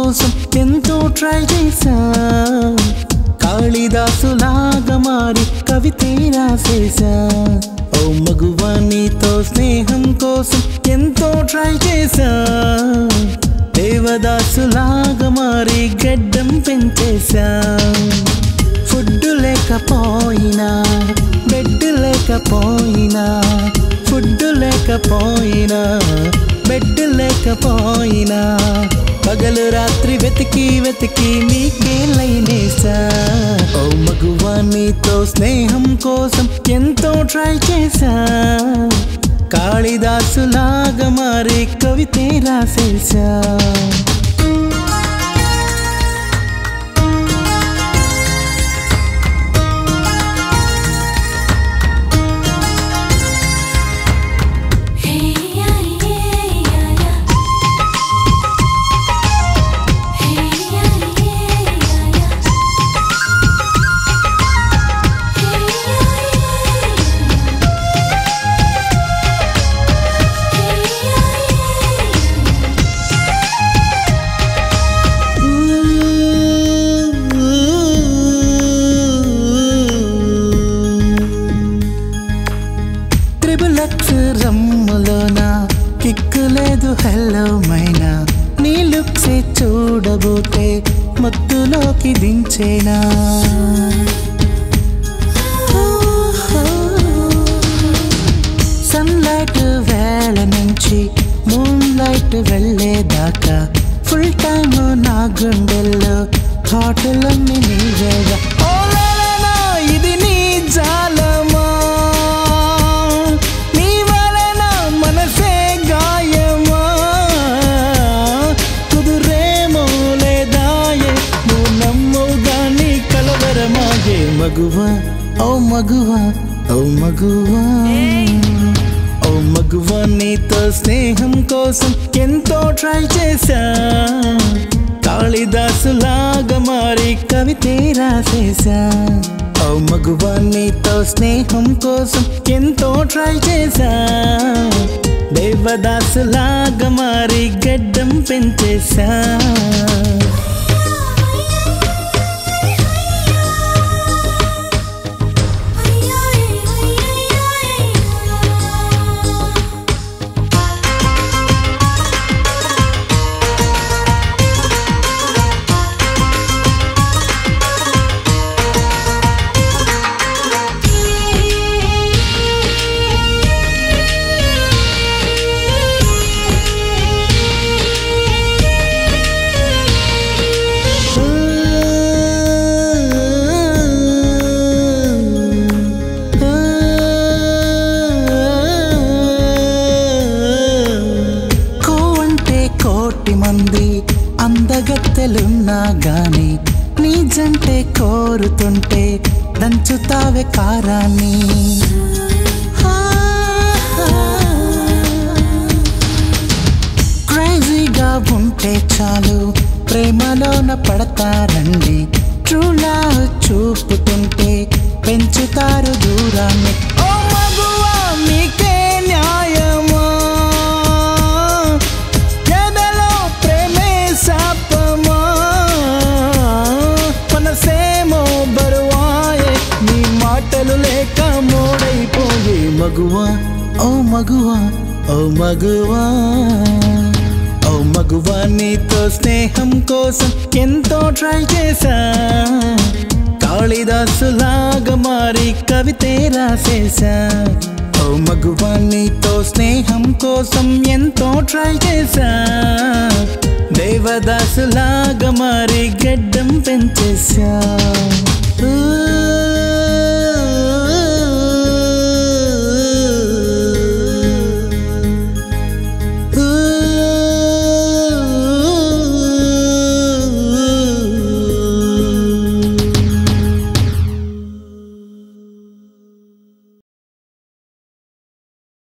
కోసం ఎంతో ట్రై చేశా కాళిదాసులాగా మారి కవితే రాసేశా ఓ మగువా నీతో స్నేహం కోసం ఎంతో ట్రై చేశా దేవదాసులాగా మారి గడ్డం పెంచేశా ఫుడ్ లేకపోయినా బెడ్ లేకపోయినా ఫుడ్ లేకపోయినా బెడ్ లేకపోయినా పగలు రాత్రి వెతికి వెతికి నీకే లైనేసా ఓ మగువా నీతో స్నేహం కోసం ఎంతో ట్రై చేశా కాళిదాసులాగా మారి కవితే రాసేసా Hey ya yeah ya ya Hey ya yeah ya ya Hey ya yeah Hey ya triple X రమ్ములోన కిక్కు లేదు హెల్లో మైనా నీ లుక్సే చూడబోతే మత్తులోకి దించేనా సన్లైట్ వేళ నుంచి మూన్ లైట్ వెళ్ళేదాకా ఫుల్ టైమ్ నా గుండెల్లో థాటులన్నీ నీవేగా ఓ లాలాలా, ఇది నీ జాలమా నీ వలన మనసే గాయమా కుదురేమో లేదాయే నువ్వు నమ్మవుగా నీ కలవరమాగే మగువా ఓ మగువా ఓ మగువా ఓ మగువా నీతో స్నేహం కోసం ఎంతో ట్రై చేశా కాళిదాసులాగా మారి కవితే రాసేశా ఓ మగువా నీతో స్నేహం కోసం ఎంతో ట్రై చేశా దేవదాసులాగా మారి గడ్డం పెంచేశా కో అంటే కోటి మంది అందగత్తెలున్నా గాని నీ జంటే కోరుతుంటే దంచుతావే కారాన్ని క్రేజీగా ఉంటే చాలు ప్రేమలోన పడతారండి ట్రూ లవ్ చూపుతుంటే పెంచుతారు దూరాన్ని ఓ మగువా మీకే న్యాయమా ఎదలో ప్రేమే శాపమా మనసేమో బరువాయే నీ మాటలు లేక మోడైపోయే మగువా ఓ మగువా ఓ మగువా ఓ మగువా నీతో స్నేహం కోసం ఎంతో ట్రై చేశా కాళిదాసులాగా మారి కవితే రాసేశా ఓ మగువా నీతో స్నేహం కోసం ఎంతో ట్రై చేశా దేవదాసులాగా మారి గడ్డం పెంచేశా ఊ